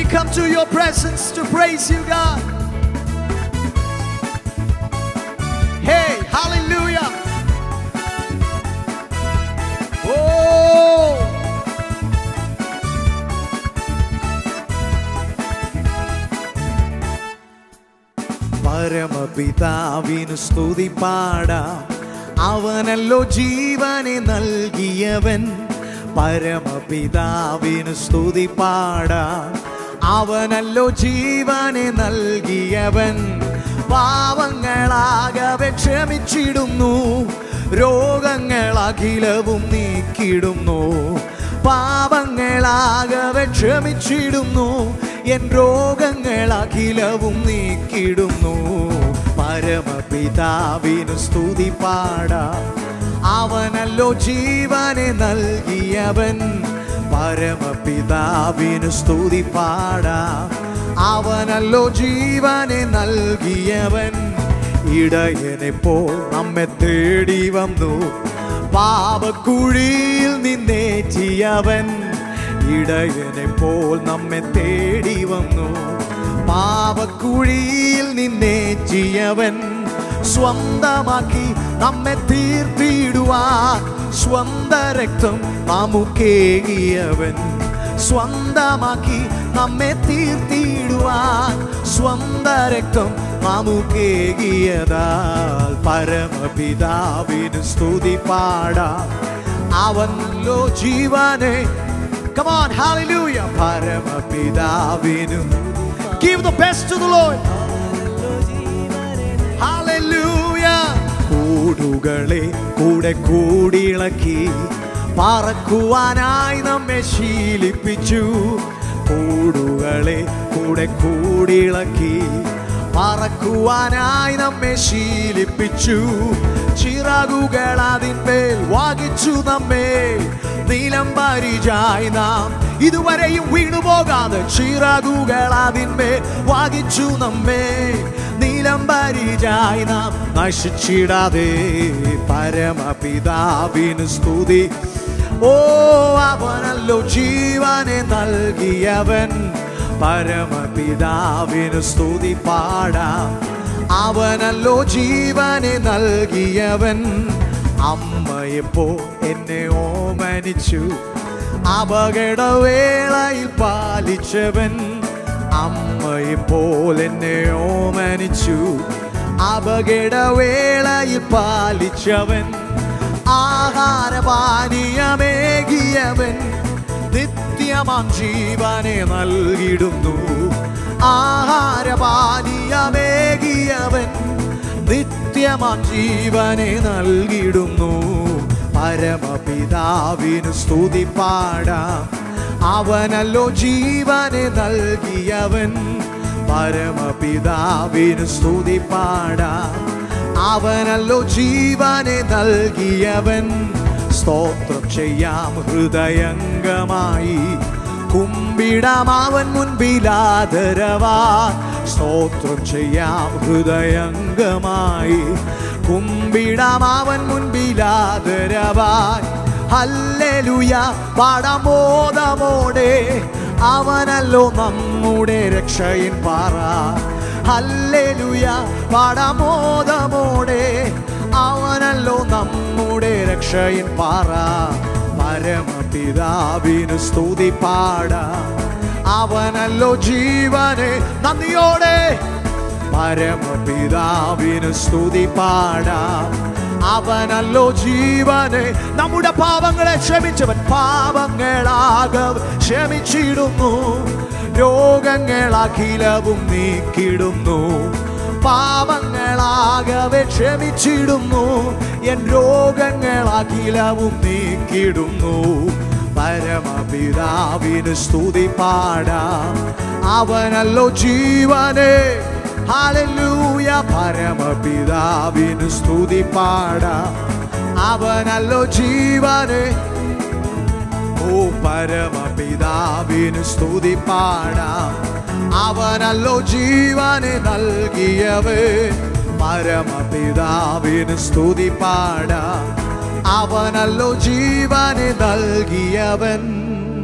come to your presence to praise you, God. Hey, hallelujah. Oh. പരമപിതാവിനു സ്തുതി പാടാം അവനല്ലോ ജീവനെ നൽകിയവൻ പരമപിതാവിനു സ്തുതി പാടാം അവനല്ലോ ജീവനെ നൽകിയവൻ പാവങ്ങളാകവെ ക്ഷമിച്ചിടുന്നു രോഗങ്ങളഖിലവും നീക്കിടുന്നു പാപങ്ങളാകവെ ക്ഷമിച്ചിടുന്നു എൻ രോഗങ്ങളഖിലവും നീക്കിടുന്നു പരമപിതാവിനു സ്തുതി പാടാം അവനല്ലോ ജീവനെ നൽകിയവൻ പരമപിതാവിനു സ്തുതി പാടാം അവനല്ലോ ജീവനെ നൽകിയവൻ ഇടയനെ പോ നമ്മെ തേടി വന്നു പാപക്കുഴിയിൽ നിന്നേറ്റിയവൻ ഇടയനെ പോൽ നമ്മെ തേടി വന്നു പാപക്കുഴിയിൽ നിന്നേറ്റിയവൻ സ്വന്തമാക്കി നമ്മെ തീർത്തിടുവാൻ സ്വന്ത രക്തം നമുക്കേകിയവൻ സ്വന്തമാക്കി നമ്മെ തീർത്തിടുവാൻ സ്വന്ത രക്തം നമുക്കേകിയതാൽ പരമപിതാവിന് സ്തുതി പാടാം അവനല്ലോ ജീവനെ Come on, hallelujah. പരമപിതാവിനു Give the best to the Lord. Hallelujah. കൂടുകളെ കൂടെ കൂടിയിളക്കി പറക്കുവാനായി നമ്മെ ശീലിപ്പിച്ചു കൂടുകളെ കൂടെ കൂടിയിളക്കി പറക്കുവാനായി നമ്മെ ശീലിപ്പിച്ചു ചിറകുകൾ അതിന്മേൽ വാങ്ങിച്ചു നമ്മെ നീലം പരിചായി നാം ഇതുവരെയും വീണുപോകാതെ ചിറകുകൾ അതിന്മേൽ വാങ്ങിച്ചു നമ്മെ നീലം പരിചായി നാം നശിച്ചിടാതെ പരമപിതാവിന് സ്തുതി ഓ അവനല്ലോ ജീവനെ നൽകിയവൻ പരമപിതാവിന് സ്തുതി പാടാം അവനല്ലോ ജീവനെ നൽകിയവൻ അമ്മയെപ്പോ എന്നെ ഓമനിച്ചു അപകടവേളയിൽ പാലിച്ചവൻ അമ്മയെപ്പോൾ എന്നെ ഓമനിച്ചു അപകടവേളയിൽ പാലിച്ചവൻ ആഹാരപാനീയമേകിയവൻ നിത്യമാം ജീവനെ നൽകിടുന്നു ആഹാരപാനീയമേകിയവൻ നിത്യമാം ജീവനെ നൽകിടുന്നു പരമപിതാവിനു സ്തുതി പാടാം അവനല്ലോ ജീവനെ നൽകിയവൻ പരമപിതാവിന് സ്തുതി പാടാം അവനല്ലോ ജീവനെ നൽകിയവൻ സ്തോത്രം ചെയ്യാം ഹൃദയംഗമായി കുമ്പിടാം അവൻ മുൻപിലാദരവാ സ്തോത്രം ചെയ്യാം ഹൃദയംഗമായി കുമ്പിടാം അവൻ മുൻപിലാദരവായി ഹല്ലേലൂയ പാടമോദമോടെ അവനല്ലോ നമ്മുടെ രക്ഷയിൻ പാറ ഹല്ലേലൂയ പാടമോദമോടെ അവനല്ലോ നമ്മുടെ രക്ഷയിൻ പാറ പരമപിതാവിന് സ്തുതി പാടാം അവനല്ലോ ജീവനെ നന്ദിയോടെ പരമപിതാവിന് സ്തുതി പാടാം അവനല്ലോ ജീവനെ നമ്മുടെ പാപങ്ങളെ ക്ഷമിച്ചവൻ പാപങ്ങളാക ക്ഷമിച്ചിടുന്നു രോഗങ്ങളഖിലവും നീക്കിടുന്നു പാപങ്ങളാകവെ ക്ഷമിച്ചിടുന്നു എൻ രോഗങ്ങളഖിലവും നീക്കിടുന്നു പരമപിതാവിന് സ്തുതി പാടാം അവനല്ലോ ജീവനെ ഹാലൂയ പരമപിതാവിന് സ്തുതി പാടാം അവനല്ലോ ജീവനെ ഓ പരമപിതാവിന് സ്തുതി പാടാം അവനല്ലോ ജീവനെ നൽകിയവേ പരമപിതാവിന് സ്തുതി പാടാം അവനല്ലോ ജീവനെ നൽകിയവൻ